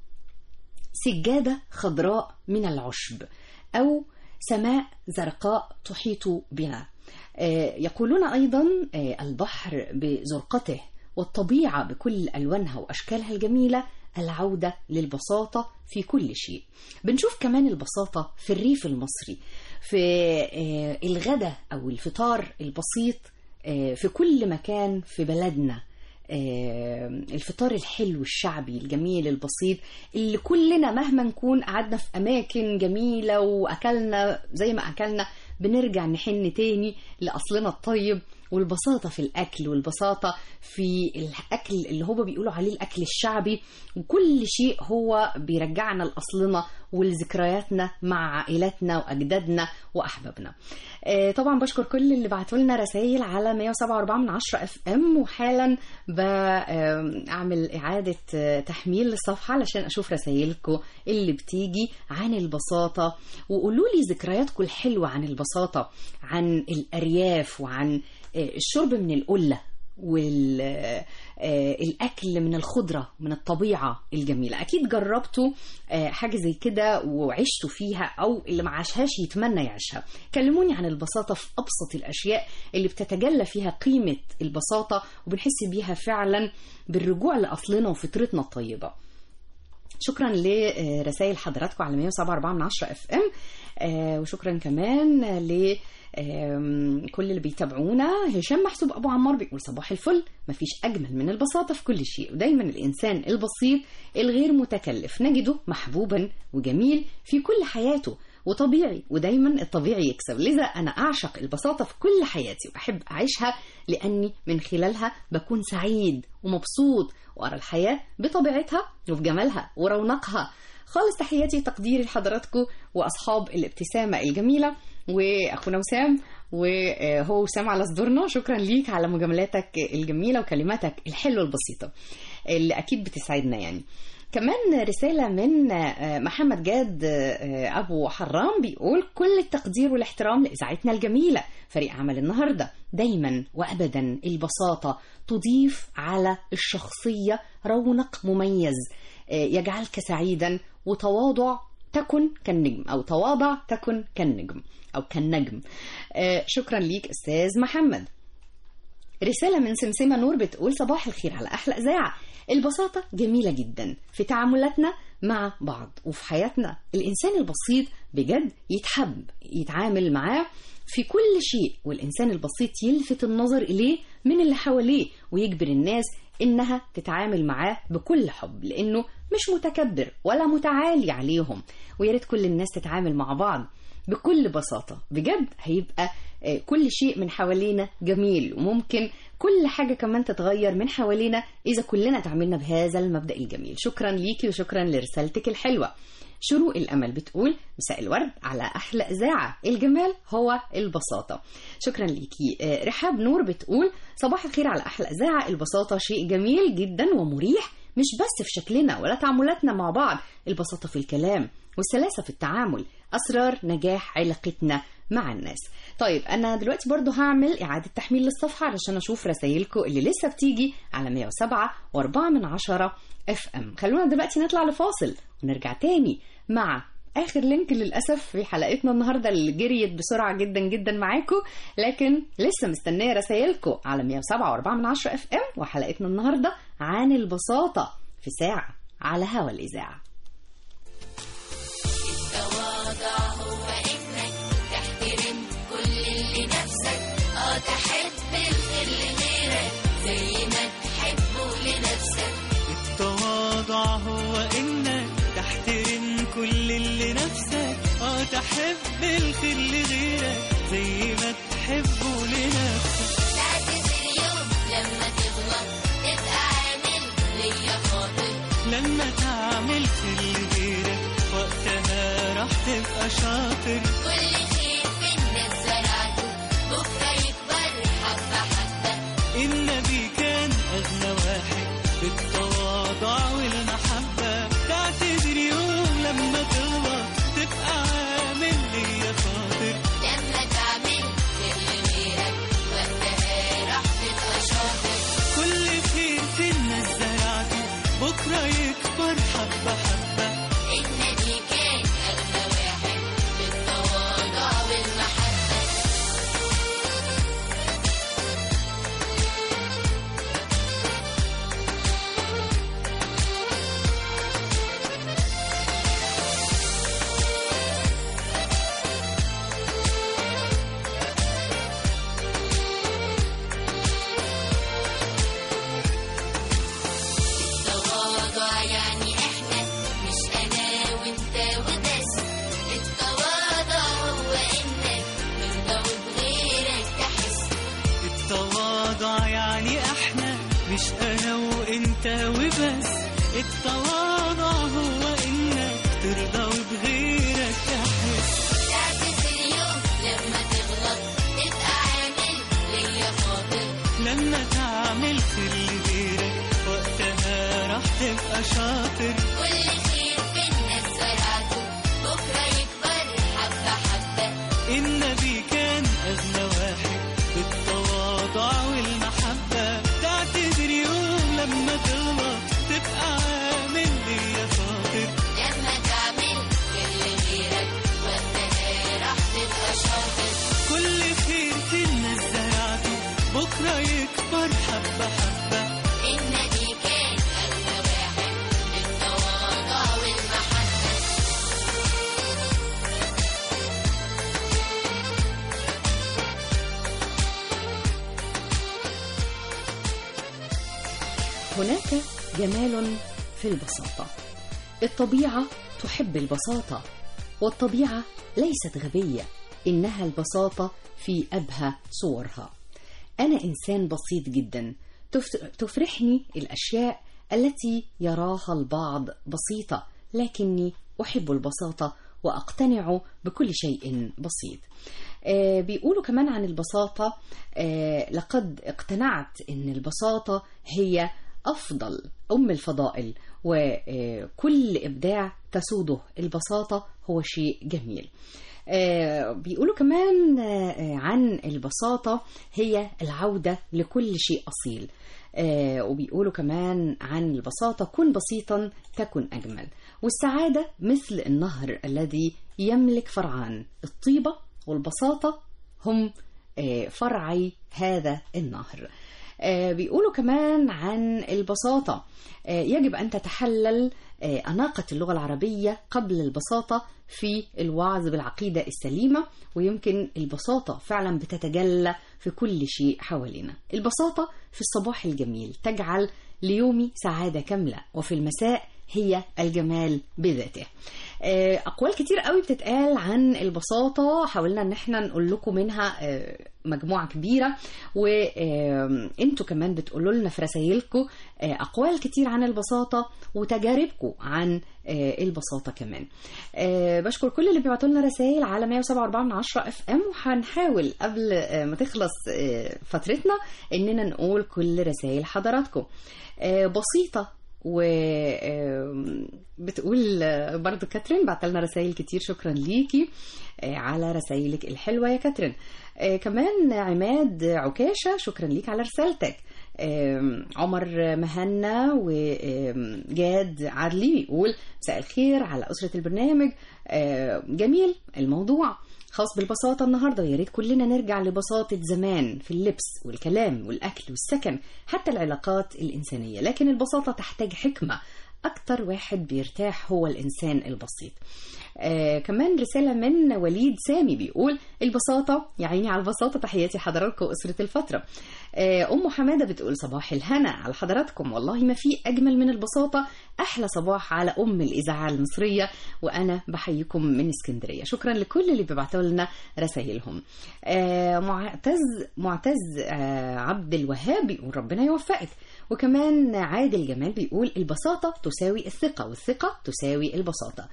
سجادة خضراء من العشب أو سماء زرقاء تحيط بنا آه، يقولون أيضا آه، البحر بزرقته والطبيعة بكل ألوانها وأشكالها الجميلة العودة للبساطة في كل شيء بنشوف كمان البساطة في الريف المصري في آه، الغداء أو الفطار البسيط آه، في كل مكان في بلدنا آه، الفطار الحلو الشعبي الجميل البسيط اللي كلنا مهما نكون قعدنا في أماكن جميلة وأكلنا زي ما أكلنا بنرجع نحن تاني لأصلنا الطيب والبساطة في الأكل والبساطة في الأكل اللي هو بيقولوا عليه الأكل الشعبي وكل شيء هو بيرجعنا لأصلنا ولذكرياتنا مع عائلاتنا وأجدادنا وأحبابنا آه، طبعا بشكر كل اللي بعتوا لنا رسائل على 107.4 من 10 اف ام وحالا بعمل إعادة آه، تحميل للصفحة علشان أشوف رسائلكم اللي بتيجي عن البساطة وقولوا لي ذكرياتكم الحلوة عن البساطة عن الأرياف وعن آه، الشرب من القلة والأكل من الخضرة من الطبيعة الجميلة أكيد جربتوا آه، حاجة زي كده وعشتوا فيها أو اللي ما عاشهاش يتمنى يعيشها كلموني عن البساطة في أبسط الأشياء اللي بتتجلى فيها قيمة البساطة وبنحس بيها فعلا بالرجوع لأصلنا وفطرتنا الطيبة شكرا لرسائل حضراتكم على 107.4 من 10 اف ام وشكرا كمان ل آم، كل اللي بيتابعونا هشام محسوب ابو عمار بيقول صباح الفل مفيش اجمل من البساطه في كل شيء ودايما الانسان البسيط الغير متكلف نجده محبوبا وجميل في كل حياته وطبيعي ودايما الطبيعي يكسب لذا انا اعشق البساطه في كل حياتي واحب اعيشها لاني من خلالها بكون سعيد ومبسوط وارى الحياه بطبيعتها وفي جمالها ورونقها خالص تحياتي وتقديري لحضراتكم واصحاب الابتسامه الجميله واخونا وسام وهو وسام على صدورنا شكرا ليك على مجاملاتك الجميله وكلماتك الحلوه البسيطه اللي اكيد بتسعدنا يعني كمان رسالة من آه، محمد جاد آه، أبو حرام بيقول كل التقدير والاحترام لإذاعتنا الجميلة فريق عمل النهاردة دايما وأبدا البساطة تضيف على الشخصية رونق مميز آه، يجعلك سعيدا وتواضع تكن كالنجم أو تواضع تكن كالنجم أو كالنجم آه، شكرا ليك أستاذ محمد رسالة من سمسمة نور بتقول صباح الخير على أحلى إذاعة البساطة جميلة جدا في تعاملاتنا مع بعض وفي حياتنا الإنسان البسيط بجد يتحب يتعامل معاه في كل شيء والإنسان البسيط يلفت النظر إليه من اللي حواليه ويجبر الناس إنها تتعامل معاه بكل حب لأنه مش متكبر ولا متعالي عليهم وياريت كل الناس تتعامل مع بعض بكل بساطة بجد هيبقى آه، كل شيء من حوالينا جميل وممكن كل حاجة كمان تتغير من حوالينا إذا كلنا تعاملنا بهذا المبدأ الجميل شكرا ليكي وشكرا لرسالتك الحلوة شروق الأمل بتقول مساء الورد على أحلى إذاعة الجمال هو البساطة شكرا ليكي آه، رحاب نور بتقول صباح الخير على أحلى إذاعة البساطة شيء جميل جدا ومريح مش بس في شكلنا ولا تعاملاتنا مع بعض البساطة في الكلام والسلاسة في التعامل أسرار نجاح علاقتنا مع الناس طيب أنا دلوقتي برضو هعمل إعادة تحميل للصفحة علشان أشوف رسايلكم اللي لسه بتيجي على 107 و4 من عشرة اف ام خلونا دلوقتي نطلع لفاصل ونرجع تاني مع اخر لينك للاسف في حلقتنا النهارده اللي جريت بسرعه جدا جدا معاكم لكن لسه مستنيه رسايلكم على 107 و4 من عشرة اف ام وحلقتنا النهارده عن البساطه في ساعه على هوا الاذاعه التواضع هو انك تحترم كل اللي نفسك اه تحب الخير لغيرك زي ما تحبه لنفسك التواضع هو انك تحترم كل اللي نفسك اه تحب الخير لغيرك زي ما تحبه لنفسك تعتذر يوم لما تغلط تبقى عامل ليا خاطر لما تعمل خير لغيرك وقتها راح تبقى شاطر كل خير في الناس زرعته بكره يكبر حبه حبه النبي كان أغنى واحد بالتواضع والمحبة تعتذر يوم لما تغلط تبقى عامل ليا خاطر لما تعمل خير لغيرك وقتها راح تبقى شاطر كل خير في الناس زرعته بكرة يكبر حبة حبة النبي كان أغنى واحد بالتواضع والمحبة التواضع يعني احنا مش انا وانت وبس التواضع هو انك ترضى وبغيرك تحس التواضع يعني احنا مش انا وانت وبس التواضع هو انك ترضى وبغيرك تحس تعتذر يوم لما تغلط تبقى عامل ليا خاطر لما تعمل خير لغيرك وقتها راح تبقى شاطر كل خير في الناس زرعته بكره يكبر حبه حبه النبي كان أغنى واحد بالتواضع والمحبة تعتذر يوم لما تغلط تبقى عامل ليا خاطر لما تعمل خير لغيرك وقتها راح تبقى شاطر كل خير في الناس زرعته بكرة يكبر حبة حبة النبي كان أغنى واحد بالتواضع والمحبة هناك جمال في البساطة الطبيعة تحب البساطة والطبيعة ليست غبية إنها البساطة في أبهى صورها أنا إنسان بسيط جدا تف- تفرحني الأشياء التي يراها البعض بسيطة لكني أحب البساطة وأقتنع بكل شيء بسيط آه، بيقولوا كمان عن البساطة آه، لقد اقتنعت أن البساطة هي أفضل أم الفضائل وكل إبداع تسوده البساطة هو شيء جميل آه، بيقولوا كمان آه، عن البساطة هي العودة لكل شيء أصيل آه، وبيقولوا كمان عن البساطة كن بسيطا تكن أجمل والسعادة مثل النهر الذي يملك فرعان الطيبة والبساطة هم آه، فرعي هذا النهر آه، بيقولوا كمان عن البساطة آه، يجب أن تتحلل آه، أناقة اللغة العربية قبل البساطة في الوعظ بالعقيدة السليمة ويمكن البساطة فعلا بتتجلى في كل شيء حوالينا البساطة في الصباح الجميل تجعل ليومي سعادة كاملة وفي المساء هي الجمال بذاته آه، اقوال كتير قوي بتتقال عن البساطه حاولنا ان احنا نقول لكم منها آه، مجموعه كبيره وانتوا كمان بتقولوا لنا في رسائلكم آه، اقوال كتير عن البساطه وتجاربكم عن آه، البساطه كمان آه، بشكر كل اللي بيبعتوا لنا رسائل على 107.4 من 10 اف ام وهنحاول قبل آه، ما تخلص آه، فترتنا اننا نقول كل رسائل حضراتكم آه، بسيطه و آم، بتقول آه، برضو كاترين بعت لنا رسائل كتير شكرا ليكي آه، على رسائلك الحلوه يا كاترين آه، كمان عماد عكاشه شكرا ليك على رسالتك آم، عمر مهنا وجاد عدلي بيقول مساء الخير على أسرة البرنامج آه، جميل الموضوع خاص بالبساطة النهاردة ويا ريت كلنا نرجع لبساطة زمان في اللبس والكلام والأكل والسكن حتى العلاقات الإنسانية لكن البساطة تحتاج حكمة أكتر واحد بيرتاح هو الإنسان البسيط آه كمان رسالة من وليد سامي بيقول البساطة يا عيني على البساطة تحياتي حضراتكم أسرة الفترة آه أم حمادة بتقول صباح الهنا على حضراتكم والله ما في أجمل من البساطة أحلى صباح على أم الإذاعة المصرية وأنا بحييكم من اسكندرية شكرا لكل اللي بيبعتوا لنا رسائلهم آه معتز معتز آه عبد الوهاب بيقول ربنا يوفقك وكمان عادل جمال بيقول البساطة تساوي الثقة والثقة تساوي البساطة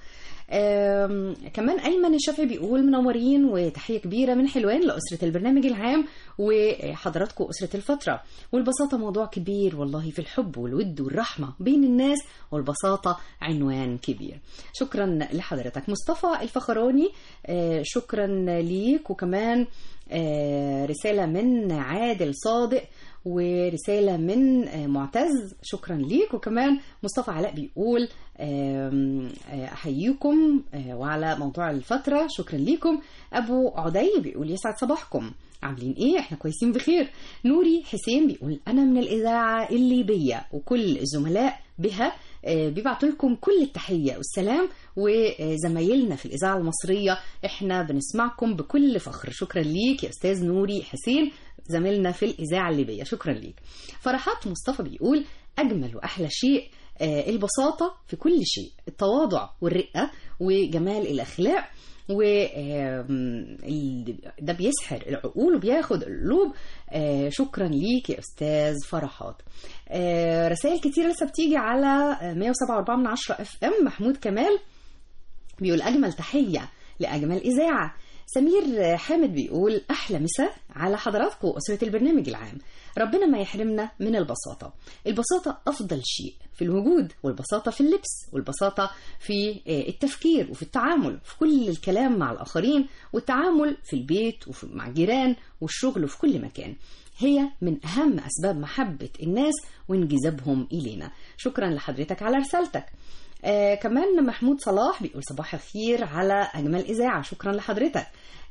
آم، كمان ايمن الشافعي بيقول منورين وتحيه كبيره من حلوان لاسره البرنامج العام وحضراتكم اسره الفتره والبساطه موضوع كبير والله في الحب والود والرحمه بين الناس والبساطه عنوان كبير شكرا لحضرتك مصطفى الفخراني آه، شكرا ليك وكمان آه، رساله من عادل صادق ورسالة من آه، معتز شكرا ليك وكمان مصطفى علاء بيقول آم، آه، أحييكم آه، وعلى موضوع الفترة شكرا ليكم أبو عدي بيقول يسعد صباحكم عاملين ايه احنا كويسين بخير نوري حسين بيقول انا من الاذاعه الليبيه وكل الزملاء بها آه، بيبعتوا لكم كل التحيه والسلام وزمايلنا في الاذاعه المصريه احنا بنسمعكم بكل فخر شكرا ليك يا استاذ نوري حسين زميلنا في الاذاعه الليبيه شكرا ليك فرحات مصطفى بيقول اجمل واحلى شيء آه، البساطه في كل شيء التواضع والرقه وجمال الاخلاق و آم، ال- ده بيسحر العقول وبياخد القلوب آه، شكرا ليك يا استاذ فرحات آه، رسائل كتير لسه بتيجي على 107.4 من 10 اف ام محمود كمال بيقول أجمل تحية لأجمل إذاعة سمير حامد بيقول أحلى مساء على حضراتكم أسرة البرنامج العام ربنا ما يحرمنا من البساطة البساطة أفضل شيء في الوجود والبساطة في اللبس والبساطة في آه، التفكير وفي التعامل في كل الكلام مع الآخرين والتعامل في البيت ومع الجيران والشغل وفي كل مكان هي من أهم أسباب محبة الناس وانجذابهم إلينا شكرا لحضرتك على رسالتك آه كمان محمود صلاح بيقول صباح الخير على أجمل إذاعة شكرا لحضرتك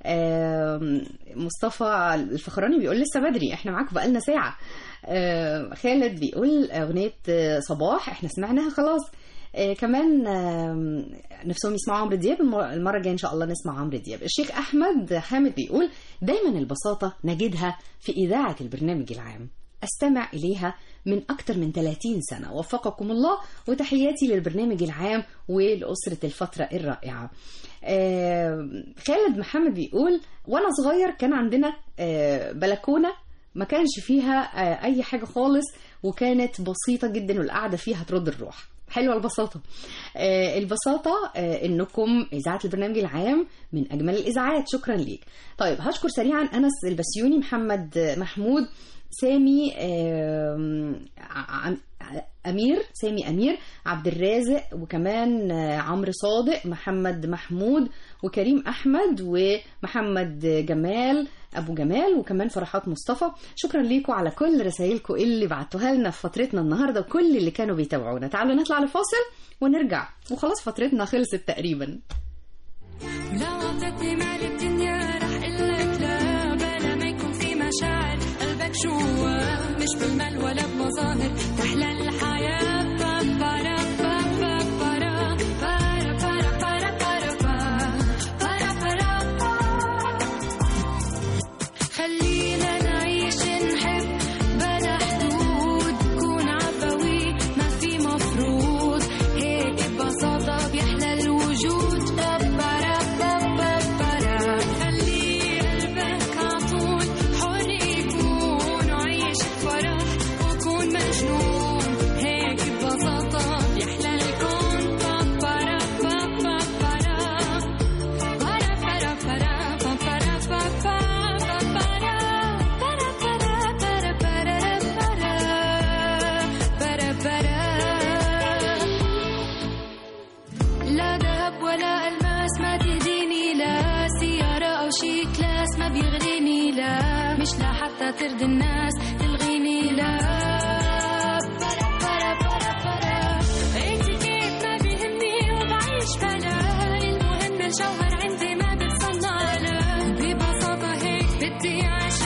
آه مصطفى الفخراني بيقول لسه بدري احنا معاكم بقالنا ساعة آه خالد بيقول أغنية آه، صباح احنا سمعناها خلاص آه كمان آه نفسهم يسمعوا عمرو دياب المر- المرة الجاية إن شاء الله نسمع عمرو دياب الشيخ أحمد حامد بيقول دايما البساطة نجدها في إذاعة البرنامج العام أستمع إليها من أكثر من 30 سنة وفقكم الله وتحياتي للبرنامج العام ولأسرة الفترة الرائعة آه، خالد محمد بيقول وأنا صغير كان عندنا آه، بلكونة ما كانش فيها آه، أي حاجة خالص وكانت بسيطة جدا والقعدة فيها ترد الروح حلوة البساطة آه، البساطة آه، انكم اذاعة البرنامج العام من اجمل الاذاعات شكرا ليك طيب هشكر سريعا انس البسيوني محمد محمود سامي آم، ع- امير سامي امير عبد الرازق وكمان آه، عمرو صادق محمد محمود وكريم احمد ومحمد جمال ابو جمال وكمان فرحات مصطفى شكرا ليكم على كل رسائلكم اللي بعتوها لنا في فترتنا النهارده وكل اللي كانوا بيتابعونا تعالوا نطلع لفاصل ونرجع وخلاص فترتنا خلصت تقريبا لو عطتني مال الدنيا رح قلك لا بلا ما يكون في مشاعر قلبك جوا مش بالمال ولا بمظاهر تحلى الحياة با برا با با برا برا برا برا برا برا برا برا خلينا نعيش نحب بلا حدود كون عفوي ما في مفروض هيك ولا ترضي الناس تلغيني لا برا برا برا برا اتيكيت ما بيهمني وبعيش بلا المهم الجوهر عندي ما بتصنع لا ببساطة هيك بدي أعيش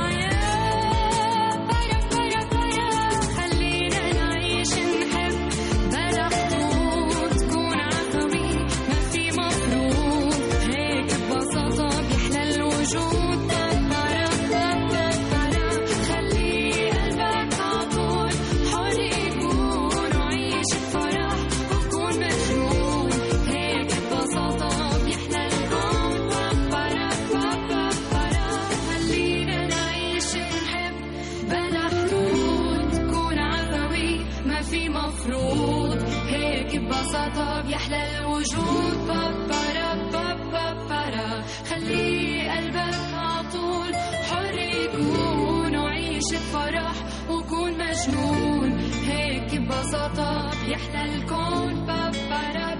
الحياة برا برا برا خلينا نعيش نحب بلا حدود تكون عفوي ما في مفروض هيك ببساطة بيحلى الوجود برا برا برا خلي قلبك عطول حر يكون وعيش بفرح وكون مجنون هيك ببساطة بيحلى الكون برا برا برا خلينا نعيش نحب بلا حدود تكون عفوي ما في مفروض هيك ببساطة بيحلى الوجود برا برا برا خلي قلبك عطول حر يكون وعيش بفرح وكون مجنون هيك ببساطة بيحلى الكون برا برا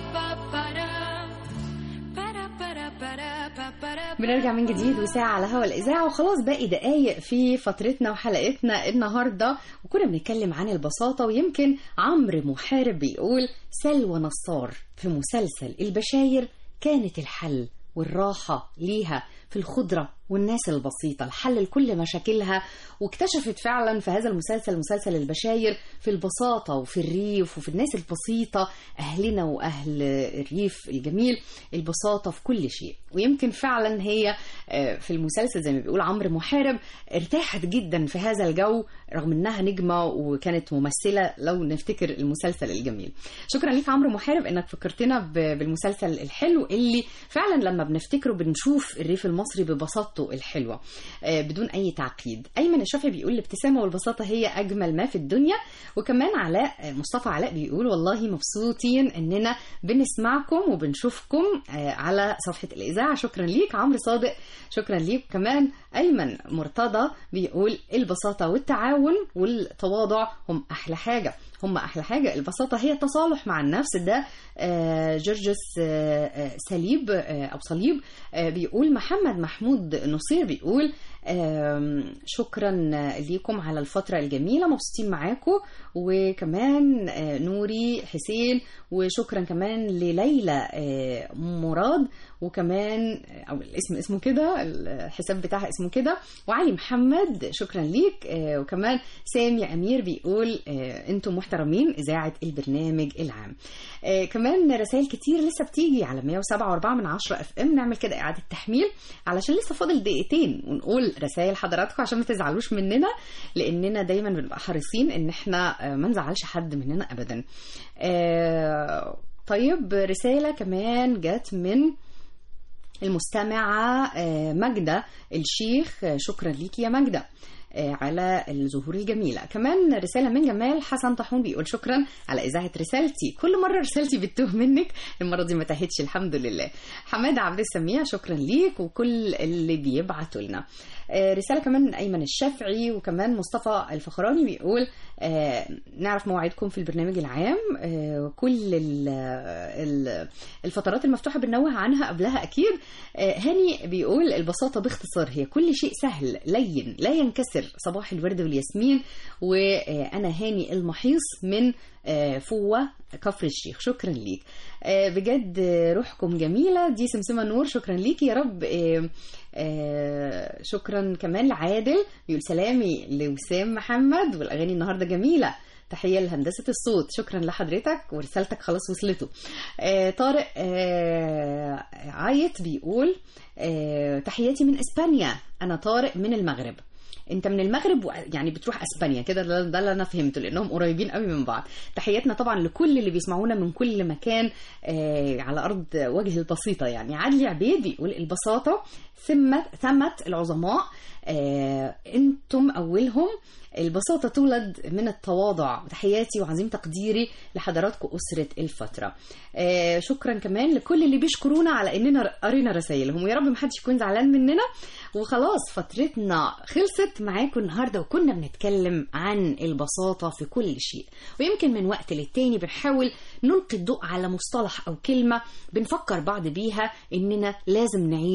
برا برا برا برا برا بنرجع من جديد وساعة على هوا الإذاعة وخلاص باقي دقايق في فترتنا وحلقتنا النهاردة وكنا بنتكلم عن البساطة ويمكن عمرو محارب بيقول سلوى نصار في مسلسل البشاير كانت الحل والراحة ليها في الخضرة والناس البسيطة الحل لكل مشاكلها واكتشفت فعلا في هذا المسلسل مسلسل البشاير في البساطة وفي الريف وفي الناس البسيطة أهلنا وأهل الريف الجميل البساطة في كل شيء ويمكن فعلا هي آه، في المسلسل زي ما بيقول عمرو محارب ارتاحت جدا في هذا الجو رغم انها نجمة وكانت ممثلة لو نفتكر المسلسل الجميل شكرا ليك عمرو محارب انك فكرتنا ب- بالمسلسل الحلو اللي فعلا لما بنفتكره بنشوف الريف المصري ببساطته الحلوة آه، بدون اي تعقيد ايمن الشافعي بيقول الابتسامة والبساطة هي اجمل ما في الدنيا وكمان علاء آه، مصطفى علاء بيقول والله مبسوطين اننا بنسمعكم وبنشوفكم آه، على صفحة الاذاعة شكرا ليك عمرو صادق شكرا ليك كمان ايمن مرتضى بيقول البساطة والتعاون والتواضع هم احلى حاجة هم احلى حاجه البساطه هي التصالح مع النفس ده آه، جورجس آه، آه، سليب آه، او صليب آه، بيقول محمد محمود نصير بيقول آم، شكرا ليكم على الفتره الجميله مبسوطين معاكم وكمان آه، نوري حسين وشكرا كمان لليلى آه، مراد وكمان او الاسم اسمه كده الحساب بتاعها اسمه كده وعلي محمد شكرا ليك آه، وكمان سامي امير بيقول آه، انتم محترمين اذاعه البرنامج العام آه، كمان رسائل كتير لسه بتيجي على 107.4 من 10 اف ام نعمل كده اعاده تحميل علشان لسه فاضل دقيقتين ونقول رسائل حضراتكم عشان ما تزعلوش مننا لاننا دايما بنبقى حريصين ان احنا آه، ما نزعلش حد مننا ابدا آه، طيب رساله كمان جت من المستمعة آه، ماجدة الشيخ آه، شكرا ليكي يا ماجدة آه، على الظهور الجميلة كمان رسالة من جمال حسن طاحون بيقول شكرا على إذاعة رسالتي كل مرة رسالتي بتوه منك المرة دي ما تاهتش الحمد لله حماد عبد السميع شكرا ليك وكل اللي بيبعتوا لنا آه، رسالة كمان من أيمن الشافعي وكمان مصطفى الفخراني بيقول آه، نعرف مواعيدكم في البرنامج العام آه، كل ال- ال- الفترات المفتوحة بننوه عنها قبلها أكيد آه، هاني بيقول البساطة باختصار هي كل شيء سهل لين لا ينكسر صباح الورد والياسمين وأنا هاني المحيص من آه، فوة كفر الشيخ شكرا ليك آه، بجد آه، روحكم جميلة دي سمسمة نور شكرا ليك يا رب آه، آه، شكرا كمان لعادل بيقول سلامي لوسام محمد والأغاني النهاردة جميلة تحية لهندسة الصوت شكرا لحضرتك ورسالتك خلاص وصلته آه طارق آه عايت بيقول آه تحياتي من اسبانيا انا طارق من المغرب انت من المغرب و- يعني بتروح اسبانيا كده ده ده اللي انا فهمته لانهم قريبين قوي من بعض تحياتنا طبعا لكل اللي بيسمعونا من كل مكان آه على ارض وجه البسيطه يعني عدلي عبيد بيقول البساطه ثمت ثمت العظماء آه انتم اولهم البساطة تولد من التواضع تحياتي وعظيم تقديري لحضراتكم أسرة الفترة آه شكرا كمان لكل اللي بيشكرونا على إننا قرينا رسائلهم ويا رب محدش يكون زعلان مننا وخلاص فترتنا خلصت معاكم النهاردة وكنا بنتكلم عن البساطة في كل شيء ويمكن من وقت للتاني بنحاول نلقي الضوء على مصطلح أو كلمة بنفكر بعض بيها إننا لازم نعيش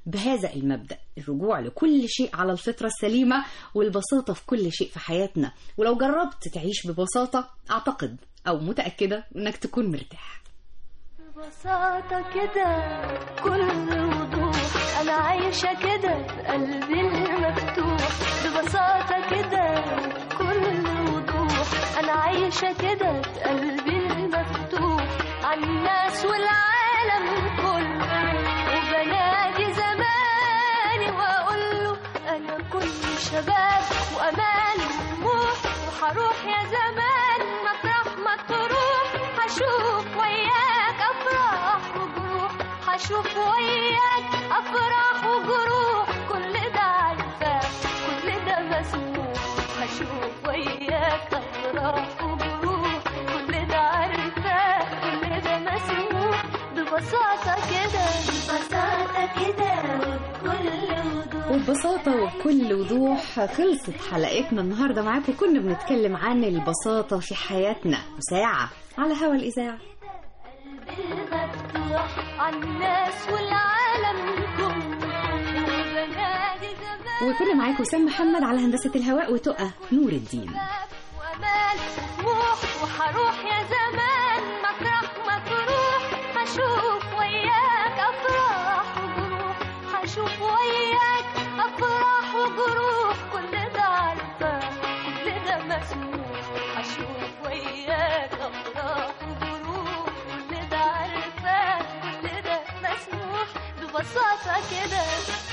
بهذا المبدأ الرجوع لكل شيء على الفطرة السليمة والبساطة في كل شيء في حياتنا ولو جربت تعيش ببساطة أعتقد أو متأكدة إنك تكون مرتاح ببساطة كده كل وضوح أنا عايشة كده بقلبي المفتوح ببساطة كده كل وضوح أنا عايشة كده بقلبي المفتوح عن الناس والعالم كله وبنادي زماني وأقول له أنا كل شباب وأمان وطموح وهروح يا زمان مطرح ما تروح هشوف وياك أفراح وجروح هشوف وياك أفراح وجروح كل ده عارفاه كل ده مسموح هشوف وياك أفراح وجروح كل ده عارفاه كل ده مسموح ببساطة كده ببساطة كده وبكل وضوح وببساطة وبكل وضوح خلصت حلقتنا النهاردة معاكم كنا بنتكلم عن البساطة في حياتنا ساعة على هوا الإذاعة المفتوح عن الناس والعالم كله وبنادي زمان وكنا معاكم سام محمد على هندسة الهواء وتقى نور الدين وامان وطموح وهروح يا زمان مطرح ما تروح هشوف وياك افراح وجروح هشوف وياك افراح وجروح كل ده عارفاه كل ده مسموح هشوف وياك افراح وجروح كل ده عارفاه كل ده مسموح ببساطة كده